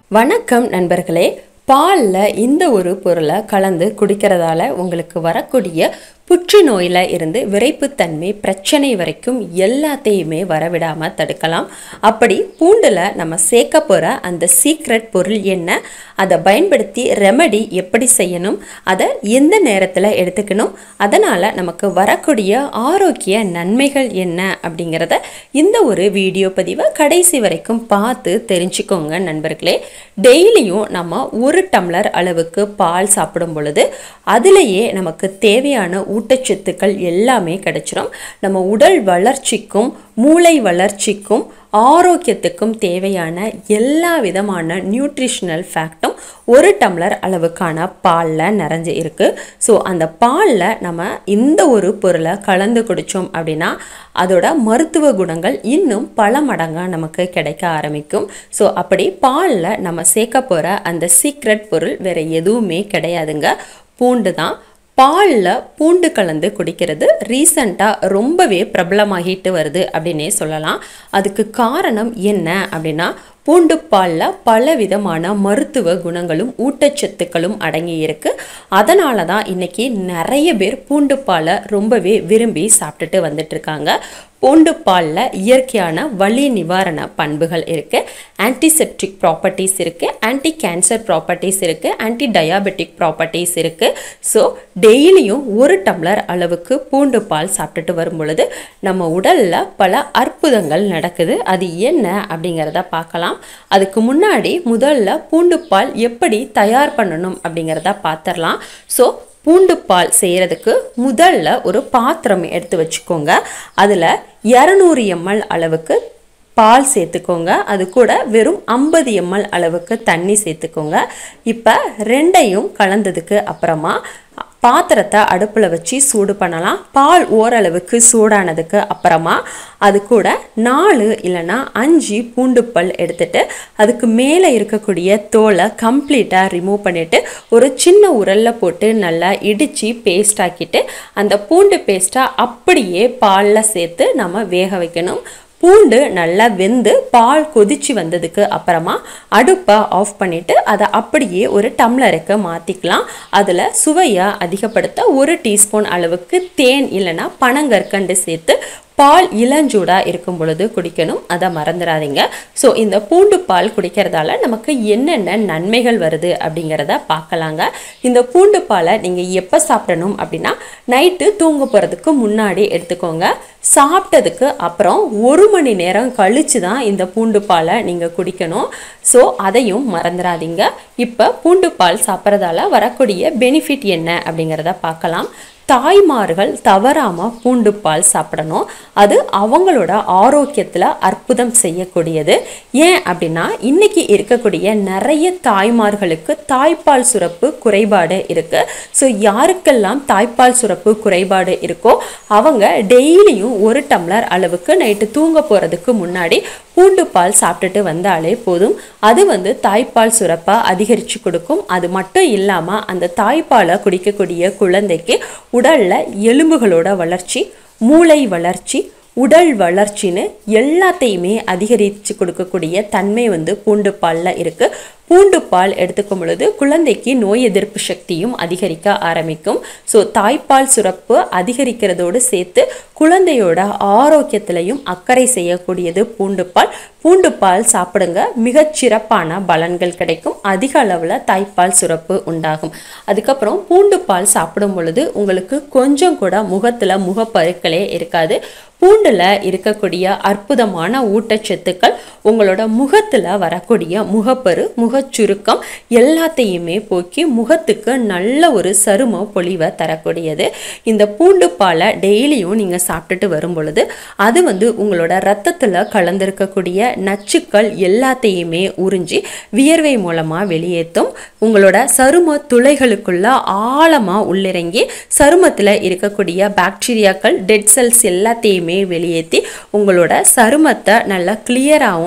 வணக்கம் நண்பர்களே பாலில் இந்த ஒரு பொருளை கலந்து குடிக்கிறதால உங்களுக்கு வரக்கூடிய புற்றுநோயில் இருந்து விரைப்புத்தன்மை பிரச்சனை வரைக்கும் எல்லாத்தையுமே வரவிடாமல் தடுக்கலாம் அப்படி பூண்டில் நம்ம சேர்க்க போகிற அந்த சீக்ரெட் பொருள் என்ன அதை பயன்படுத்தி ரெமடி எப்படி செய்யணும் அதை எந்த நேரத்தில் எடுத்துக்கணும் அதனால் நமக்கு வரக்கூடிய ஆரோக்கிய நன்மைகள் என்ன அப்படிங்கிறத இந்த ஒரு வீடியோ பதிவை கடைசி வரைக்கும் பார்த்து தெரிஞ்சுக்கோங்க நண்பர்களே டெய்லியும் நம்ம ஒரு டம்ளர் அளவுக்கு பால் சாப்பிடும் பொழுது அதிலேயே நமக்கு தேவையான ஊட்டச்சத்துக்கள் எல்லாமே கிடைச்சிரும் நம்ம உடல் வளர்ச்சிக்கும் மூளை வளர்ச்சிக்கும் ஆரோக்கியத்துக்கும் தேவையான எல்லா விதமான நியூட்ரிஷனல் ஃபேக்டும் ஒரு டம்ளர் அளவுக்கான பாலில் நிறைஞ்சு இருக்குது ஸோ அந்த பாலில் நம்ம இந்த ஒரு பொருளை கலந்து குடித்தோம் அப்படின்னா அதோட மருத்துவ குணங்கள் இன்னும் பல மடங்காக நமக்கு கிடைக்க ஆரம்பிக்கும் ஸோ அப்படி பாலில் நம்ம சேர்க்க போகிற அந்த சீக்ரெட் பொருள் வேறு எதுவுமே கிடையாதுங்க பூண்டு தான் பாலில் பூண்டு கலந்து குடிக்கிறது ரீசண்டாக ரொம்பவே பிரபலமாகிட்டு வருது அப்படின்னே சொல்லலாம் அதுக்கு காரணம் என்ன அப்படின்னா பூண்டு பாலில் பல விதமான மருத்துவ குணங்களும் ஊட்டச்சத்துக்களும் அடங்கி இருக்கு அதனால தான் இன்னைக்கு நிறைய பேர் பூண்டு பாலை ரொம்பவே விரும்பி சாப்பிட்டுட்டு வந்துட்டு இருக்காங்க பூண்டு பாலில் இயற்கையான வலி நிவாரண பண்புகள் இருக்குது ஆன்டிசெப்டிக் ப்ராப்பர்ட்டிஸ் இருக்குது ஆன்டி கேன்சர் ப்ராப்பர்ட்டிஸ் இருக்குது ஆன்டி டயாபெட்டிக் ப்ராப்பர்ட்டிஸ் இருக்குது ஸோ டெய்லியும் ஒரு டம்ளர் அளவுக்கு பூண்டு பால் சாப்பிட்டுட்டு வரும் பொழுது நம்ம உடலில் பல அற்புதங்கள் நடக்குது அது என்ன அப்படிங்கிறத பார்க்கலாம் அதுக்கு முன்னாடி முதல்ல பூண்டு பால் எப்படி தயார் பண்ணணும் அப்படிங்கிறத பார்த்துடலாம் ஸோ பூண்டு பால் செய்கிறதுக்கு முதல்ல ஒரு பாத்திரம் எடுத்து வச்சுக்கோங்க அதில் இரநூறு எம்எல் அளவுக்கு பால் சேர்த்துக்கோங்க அது கூட வெறும் ஐம்பது எம்எல் அளவுக்கு தண்ணி சேர்த்துக்கோங்க இப்போ ரெண்டையும் கலந்ததுக்கு அப்புறமா பாத்திரத்தை அடுப்பில் வச்சு சூடு பண்ணலாம் பால் ஓரளவுக்கு சூடானதுக்கு அப்புறமா அது கூட நாலு இல்லைன்னா அஞ்சு பூண்டு பல் எடுத்துட்டு அதுக்கு மேலே இருக்கக்கூடிய தோலை கம்ப்ளீட்டாக ரிமூவ் பண்ணிவிட்டு ஒரு சின்ன உரலில் போட்டு நல்லா இடித்து பேஸ்ட் ஆக்கிட்டு அந்த பூண்டு பேஸ்ட்டை அப்படியே பாலில் சேர்த்து நம்ம வேக வைக்கணும் பூண்டு நல்லா வெந்து பால் கொதிச்சு வந்ததுக்கு அப்புறமா அடுப்பை ஆஃப் பண்ணிவிட்டு அதை அப்படியே ஒரு டம்ளருக்கு மாற்றிக்கலாம் அதில் சுவையை அதிகப்படுத்த ஒரு டீஸ்பூன் அளவுக்கு தேன் இல்லைன்னா பனங்கற்கண்டு சேர்த்து பால் இளஞ்சூடாக இருக்கும் பொழுது குடிக்கணும் அதை மறந்துடாதீங்க ஸோ இந்த பூண்டு பால் குடிக்கிறதால நமக்கு என்னென்ன நன்மைகள் வருது அப்படிங்கிறத பார்க்கலாங்க இந்த பூண்டு பாலை நீங்கள் எப்போ சாப்பிடணும் அப்படின்னா நைட்டு தூங்க போகிறதுக்கு முன்னாடி எடுத்துக்கோங்க சாப்பிட்டதுக்கு அப்புறம் ஒரு மணி நேரம் கழித்து தான் இந்த பூண்டு பாலை நீங்கள் குடிக்கணும் ஸோ அதையும் மறந்துடாதீங்க இப்போ பூண்டு பால் சாப்பிட்றதால வரக்கூடிய பெனிஃபிட் என்ன அப்படிங்கிறத பார்க்கலாம் தாய்மார்கள் தவறாமல் பூண்டு பால் சாப்பிடணும் அது அவங்களோட ஆரோக்கியத்தில் அற்புதம் செய்யக்கூடியது ஏன் அப்படின்னா இன்னைக்கு இருக்கக்கூடிய நிறைய தாய்மார்களுக்கு தாய்ப்பால் சுரப்பு குறைபாடு இருக்கு ஸோ யாருக்கெல்லாம் தாய்ப்பால் சுரப்பு குறைபாடு இருக்கோ அவங்க டெய்லியும் ஒரு டம்ளர் அளவுக்கு நைட்டு தூங்க போகிறதுக்கு முன்னாடி பூண்டு பால் சாப்பிட்டுட்டு வந்தாலே போதும் அது வந்து தாய்ப்பால் சுரப்பை அதிகரித்து கொடுக்கும் அது மட்டும் இல்லாமல் அந்த தாய்ப்பாலை குடிக்கக்கூடிய குழந்தைக்கு உடலில் எலும்புகளோட வளர்ச்சி மூளை வளர்ச்சி உடல் வளர்ச்சின்னு எல்லாத்தையுமே அதிகரித்து கொடுக்கக்கூடிய தன்மை வந்து பூண்டு பாலில் இருக்குது பூண்டு பால் எடுத்துக்கும் பொழுது குழந்தைக்கு நோய் எதிர்ப்பு சக்தியும் அதிகரிக்க ஆரம்பிக்கும் ஸோ தாய்ப்பால் சுரப்பு அதிகரிக்கிறதோடு சேர்த்து குழந்தையோட ஆரோக்கியத்திலையும் அக்கறை செய்யக்கூடியது பூண்டு பால் பூண்டு பால் சாப்பிடுங்க மிகச் சிறப்பான பலன்கள் கிடைக்கும் அதிக அளவில் தாய்ப்பால் சுரப்பு உண்டாகும் அதுக்கப்புறம் பூண்டு பால் சாப்பிடும் பொழுது உங்களுக்கு கொஞ்சம் கூட முகத்தில் முகப்பருக்களே இருக்காது பூண்டில் இருக்கக்கூடிய அற்புதமான ஊட்டச்சத்துக்கள் உங்களோட முகத்தில் வரக்கூடிய முகப்பரு முகச்சுருக்கம் எல்லாத்தையுமே போக்கி முகத்துக்கு நல்ல ஒரு சரும பொலிவை தரக்கூடியது இந்த பூண்டு பாலை டெய்லியும் நீங்கள் சாப்பிட்டுட்டு வரும் பொழுது அது வந்து உங்களோட ரத்தத்தில் கலந்திருக்கக்கூடிய நச்சுக்கள் எல்லாத்தையுமே உறிஞ்சி வியர்வை மூலமாக வெளியேற்றும் உங்களோட சரும துளைகளுக்குள்ள ஆழமாக உள்ளிறங்கி சருமத்தில் இருக்கக்கூடிய பாக்டீரியாக்கள் டெட் செல்ஸ் எல்லாத்தையுமே வெளியேற்றி உங்களோட சருமத்தை நல்லா கிளியராகவும்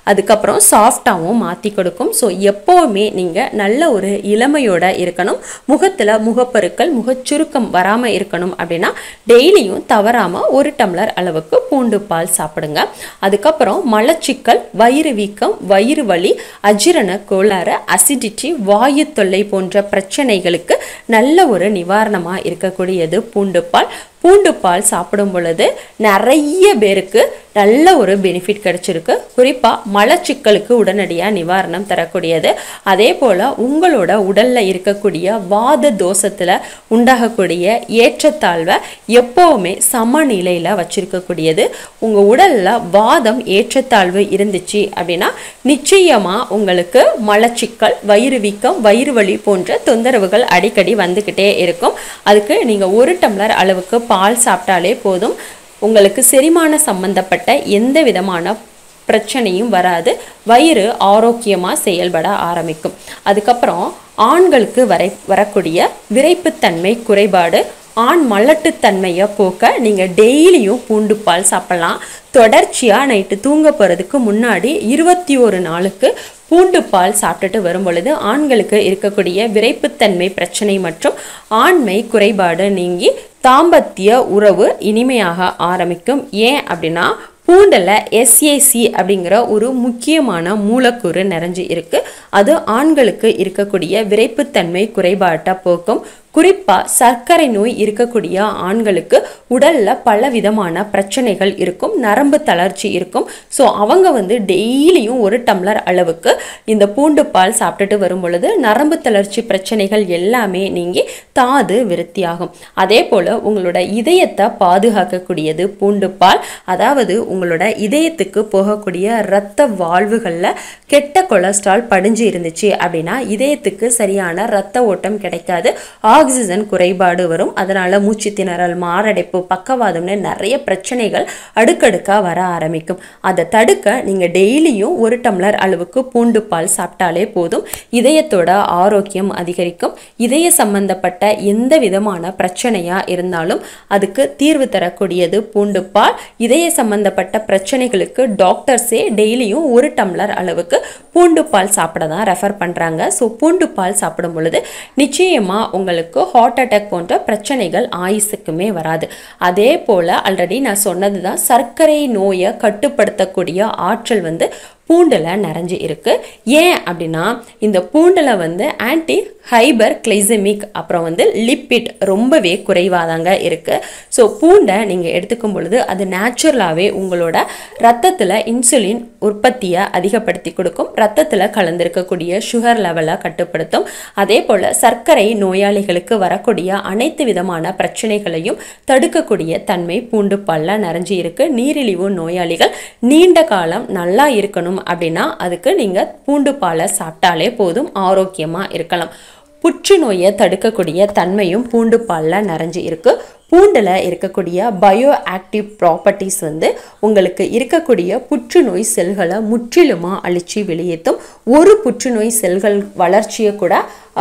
அதுக்கப்புறம் சாஃப்டாகவும் மாற்றி கொடுக்கும் ஸோ எப்போவுமே நீங்கள் நல்ல ஒரு இளமையோட இருக்கணும் முகத்தில் முகப்பருக்கள் முகச்சுருக்கம் வராமல் இருக்கணும் அப்படின்னா டெய்லியும் தவறாமல் ஒரு டம்ளர் அளவுக்கு பூண்டு பால் சாப்பிடுங்க அதுக்கப்புறம் மலச்சிக்கல் வயிறு வீக்கம் வயிறு வலி அஜீரண கோளாறு அசிடிட்டி வாயு தொல்லை போன்ற பிரச்சனைகளுக்கு நல்ல ஒரு நிவாரணமாக இருக்கக்கூடியது பூண்டு பால் பூண்டு பால் சாப்பிடும் பொழுது நிறைய பேருக்கு நல்ல ஒரு பெனிஃபிட் கிடைச்சிருக்கு குறிப்பாக மலச்சிக்கலுக்கு உடனடியாக நிவாரணம் தரக்கூடியது அதே போல் உங்களோட உடலில் இருக்கக்கூடிய வாத தோஷத்தில் உண்டாகக்கூடிய ஏற்றத்தாழ்வை எப்போவுமே சமநிலையில் வச்சிருக்கக்கூடியது உங்கள் உடலில் வாதம் ஏற்றத்தாழ்வு இருந்துச்சு அப்படின்னா நிச்சயமாக உங்களுக்கு மலச்சிக்கல் வயிறு வீக்கம் வயிறு வலி போன்ற தொந்தரவுகள் அடிக்கடி வந்துக்கிட்டே இருக்கும் அதுக்கு நீங்கள் ஒரு டம்ளர் அளவுக்கு பால் சாப்பிட்டாலே போதும் உங்களுக்கு செரிமான சம்பந்தப்பட்ட எந்த விதமான பிரச்சனையும் வராது வயிறு ஆரோக்கியமாக செயல்பட ஆரம்பிக்கும் அதுக்கப்புறம் ஆண்களுக்கு வரை வரக்கூடிய விரைப்புத்தன்மை குறைபாடு ஆண் மலட்டுத்தன்மையை போக்க நீங்கள் டெய்லியும் பூண்டு பால் சாப்பிட்லாம் தொடர்ச்சியாக நைட்டு தூங்க போகிறதுக்கு முன்னாடி இருபத்தி ஒரு நாளுக்கு பூண்டு பால் சாப்பிட்டுட்டு வரும் பொழுது ஆண்களுக்கு இருக்கக்கூடிய விரைப்புத்தன்மை பிரச்சனை மற்றும் ஆண்மை குறைபாடு நீங்கி தாம்பத்திய உறவு இனிமையாக ஆரம்பிக்கும் ஏன் அப்படின்னா பூண்டில் எஸ்ஏசி அப்படிங்கிற ஒரு முக்கியமான மூலக்கூறு நிறைஞ்சு இருக்கு அது ஆண்களுக்கு இருக்கக்கூடிய விரைப்புத்தன்மை குறைபாட்டை போக்கும் குறிப்பாக சர்க்கரை நோய் இருக்கக்கூடிய ஆண்களுக்கு உடலில் பல விதமான பிரச்சனைகள் இருக்கும் நரம்பு தளர்ச்சி இருக்கும் ஸோ அவங்க வந்து டெய்லியும் ஒரு டம்ளர் அளவுக்கு இந்த பூண்டு பால் சாப்பிட்டுட்டு வரும் பொழுது நரம்பு தளர்ச்சி பிரச்சனைகள் எல்லாமே நீங்கி தாது விருத்தியாகும் அதே போல் உங்களோட இதயத்தை பாதுகாக்கக்கூடியது பூண்டு பால் அதாவது உங்களோட இதயத்துக்கு போகக்கூடிய இரத்த வாழ்வுகளில் கெட்ட கொலஸ்ட்ரால் படிஞ்சு இருந்துச்சு அப்படின்னா இதயத்துக்கு சரியான இரத்த ஓட்டம் கிடைக்காது ஆக்சிஜன் குறைபாடு வரும் அதனால மூச்சு திணறல் மாரடைப்பு பக்கவாதம்னு நிறைய பிரச்சனைகள் அடுக்கடுக்காக வர ஆரம்பிக்கும் அதை தடுக்க நீங்கள் டெய்லியும் ஒரு டம்ளர் அளவுக்கு பூண்டு பால் சாப்பிட்டாலே போதும் இதயத்தோட ஆரோக்கியம் அதிகரிக்கும் இதய சம்பந்தப்பட்ட எந்த விதமான பிரச்சனையாக இருந்தாலும் அதுக்கு தீர்வு தரக்கூடியது பூண்டு பால் இதய சம்பந்தப்பட்ட பிரச்சனைகளுக்கு டாக்டர்ஸே டெய்லியும் ஒரு டம்ளர் அளவுக்கு பூண்டு பால் சாப்பிட தான் ரெஃபர் பண்ணுறாங்க ஸோ பூண்டு பால் சாப்பிடும் பொழுது நிச்சயமாக உங்களுக்கு ஹார்ட் அட்டாக் போன்ற பிரச்சனைகள் ஆயுசுக்குமே வராது அதே போல் ஆல்ரெடி நான் சொன்னது தான் சர்க்கரை நோயை கட்டுப்படுத்தக்கூடிய ஆற்றல் வந்து பூண்டில் நிறைஞ்சு இருக்கு ஏன் அப்படின்னா இந்த பூண்டில் வந்து ஆன்டி ஹைபர் கிளைசமிக் அப்புறம் வந்து லிப்பிட் ரொம்பவே குறைவாதாங்க இருக்குது ஸோ பூண்டை நீங்கள் எடுத்துக்கும் பொழுது அது நேச்சுரலாகவே உங்களோட ரத்தத்தில் இன்சுலின் உற்பத்தியை அதிகப்படுத்தி கொடுக்கும் ரத்தத்தில் கலந்திருக்கக்கூடிய சுகர் லெவலை கட்டுப்படுத்தும் அதே போல் சர்க்கரை நோயாளிகளுக்கு வரக்கூடிய அனைத்து விதமான பிரச்சனைகளையும் தடுக்கக்கூடிய தன்மை பூண்டு பாலில் நிறைஞ்சு இருக்கு நீரிழிவு நோயாளிகள் நீண்ட காலம் நல்லா இருக்கணும் அப்படின்னா அதுக்கு நீங்கள் பூண்டு பாலை சாப்பிட்டாலே போதும் ஆரோக்கியமாக இருக்கலாம் புற்றுநோயை தடுக்கக்கூடிய தன்மையும் பூண்டு பாலில் நிறைஞ்சு இருக்கு பூண்டில் இருக்கக்கூடிய பயோ ஆக்டிவ் ப்ராப்பர்ட்டிஸ் வந்து உங்களுக்கு இருக்கக்கூடிய புற்றுநோய் செல்களை முற்றிலுமாக அழித்து வெளியேற்றும் ஒரு புற்றுநோய் செல்கள் வளர்ச்சியை கூட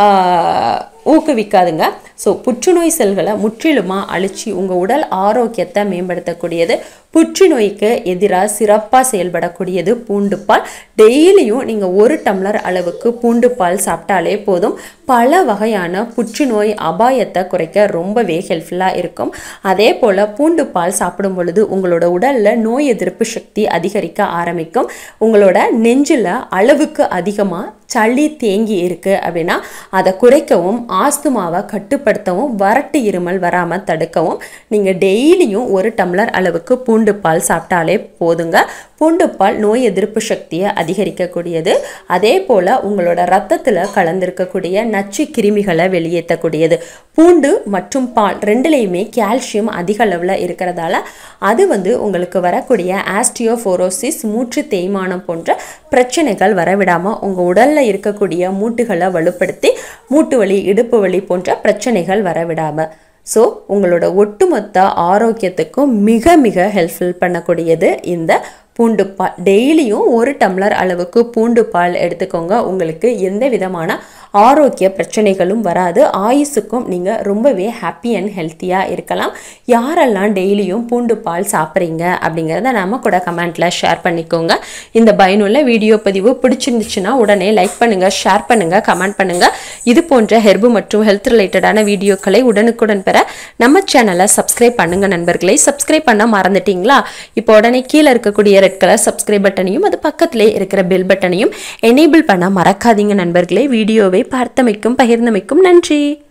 ஆஹ், ஊக்குவிக்காதுங்க ஸோ புற்றுநோய் செல்களை முற்றிலுமாக அழித்து உங்கள் உடல் ஆரோக்கியத்தை மேம்படுத்தக்கூடியது புற்றுநோய்க்கு எதிராக சிறப்பாக செயல்படக்கூடியது பூண்டு பால் டெய்லியும் நீங்கள் ஒரு டம்ளர் அளவுக்கு பூண்டு பால் சாப்பிட்டாலே போதும் பல வகையான புற்றுநோய் அபாயத்தை குறைக்க ரொம்பவே ஹெல்ப்ஃபுல்லாக இருக்கும் அதே போல் பூண்டு பால் சாப்பிடும் பொழுது உங்களோட உடலில் நோய் எதிர்ப்பு சக்தி அதிகரிக்க ஆரம்பிக்கும் உங்களோட நெஞ்சில் அளவுக்கு அதிகமாக சளி தேங்கி இருக்கு அப்படின்னா அதை குறைக்கவும் ஆஸ்துமாவை கட்டுப்படுத்தவும் வறட்டு இருமல் வராமல் தடுக்கவும் நீங்கள் டெய்லியும் ஒரு டம்ளர் அளவுக்கு பூண்டு பால் சாப்பிட்டாலே போதுங்க பூண்டு பால் நோய் எதிர்ப்பு சக்தியை அதிகரிக்கக்கூடியது அதே போல் உங்களோட ரத்தத்தில் கலந்திருக்கக்கூடிய நச்சு கிருமிகளை வெளியேற்றக்கூடியது பூண்டு மற்றும் பால் ரெண்டுலேயுமே கால்சியம் அதிக அளவில் இருக்கிறதால அது வந்து உங்களுக்கு வரக்கூடிய ஆஸ்டியோஃபோரோசிஸ் மூச்சு தேய்மானம் போன்ற பிரச்சனைகள் வரவிடாமல் உங்கள் உடலில் இருக்கக்கூடிய மூட்டுகளை வலுப்படுத்தி மூட்டு வலி இடுப்பு வலி போன்ற பிரச்சனைகள் வரவிடாமல் ஸோ உங்களோட ஒட்டுமொத்த ஆரோக்கியத்துக்கும் மிக மிக ஹெல்ப்ஃபுல் பண்ணக்கூடியது இந்த பூண்டு பால் டெய்லியும் ஒரு டம்ளர் அளவுக்கு பூண்டு பால் எடுத்துக்கோங்க உங்களுக்கு எந்த விதமான ஆரோக்கிய பிரச்சனைகளும் வராது ஆயுசுக்கும் நீங்கள் ரொம்பவே ஹாப்பி அண்ட் ஹெல்த்தியாக இருக்கலாம் யாரெல்லாம் டெய்லியும் பூண்டு பால் சாப்பிட்றீங்க அப்படிங்கிறத நாம கூட கமெண்ட்டில் ஷேர் பண்ணிக்கோங்க இந்த பயனுள்ள வீடியோ பதிவு பிடிச்சிருந்துச்சுன்னா உடனே லைக் பண்ணுங்கள் ஷேர் பண்ணுங்கள் கமெண்ட் பண்ணுங்கள் இது போன்ற ஹெர்பு மற்றும் ஹெல்த் ரிலேட்டடான வீடியோக்களை உடனுக்குடன் பெற நம்ம சேனலை சப்ஸ்கிரைப் பண்ணுங்கள் நண்பர்களை சப்ஸ்கிரைப் பண்ண மறந்துட்டீங்களா இப்போ உடனே கீழே இருக்கக்கூடிய ரெட் கலர் சப்ஸ்கிரைப் பட்டனையும் அது பக்கத்திலே இருக்கிற பெல் பட்டனையும் எனேபிள் பண்ண மறக்காதீங்க நண்பர்களே வீடியோவை பார்த்தமைக்கும் பகிர்ந்தமைக்கும் நன்றி